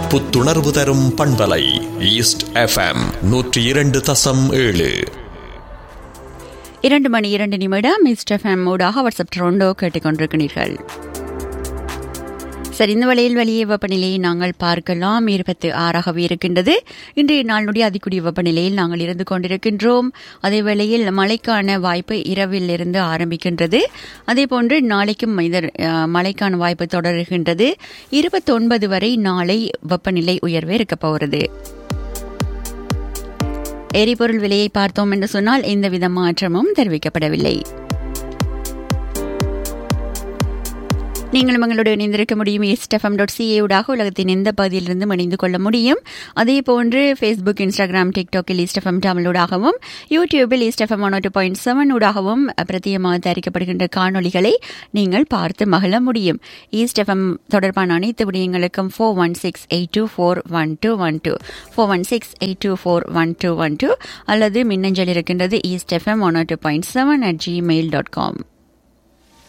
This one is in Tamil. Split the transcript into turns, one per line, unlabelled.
புத்துணர்வு தரும் பண்பலை ஈஸ்ட் எஃப்எம் நூற்றி இரண்டு தசம் ஏழு
இரண்டு மணி இரண்டு நிமிடம் மிஸ்டர் ஃபேம் ஊடாக வாட்ஸ்அப் ட்ரோண்டோ கேட்டுக்கொண்டிருக்கிறீர்கள் சரி இந்த வழியில் வெளியே வெப்பநிலையை நாங்கள் பார்க்கலாம் இருபத்தி ஆறாகவே இருக்கின்றது இன்றைய நாளுடைய அதிகூடிய வெப்பநிலையில் நாங்கள் இருந்து கொண்டிருக்கின்றோம் அதே வேளையில் மழைக்கான வாய்ப்பு இரவில் இருந்து ஆரம்பிக்கின்றது அதே போன்று நாளைக்கும் இதர் மழைக்கான வாய்ப்பு தொடர்கின்றது இருபத்தொன்பது வரை நாளை வெப்பநிலை உயர்வே இருக்க போகிறது எரிபொருள் விலையை பார்த்தோம் என்று சொன்னால் எந்தவித மாற்றமும் தெரிவிக்கப்படவில்லை நீங்களும் எங்களோடு இணைந்திருக்க முடியும் எஸ்டெஃப்எம் டாட் சிஏ ஊடாக உலகத்தின் எந்த பகுதியிலிருந்து இணைந்து கொள்ள முடியும் அதே போன்று ஃபேஸ்புக் இன்ஸ்டாகிராம் டிக்டாக்கில் ஈஸ்டெஃப்எம் தமிழூடாகவும் யூடியூபில் East FM one two point seven ஊடாகவும் பிரத்தியமாக தயாரிக்கப்படுகின்ற காணொலிகளை நீங்கள் பார்த்து மகிழ முடியும் ஈஸ்டெஃப்எம் தொடர்பான அனைத்து விடயங்களுக்கும் four one six eight two four one two one two four one six eight two four one two one two அல்லது மின்னஞ்சல் இருக்கின்றது East FM one two point seven at Gmail dot com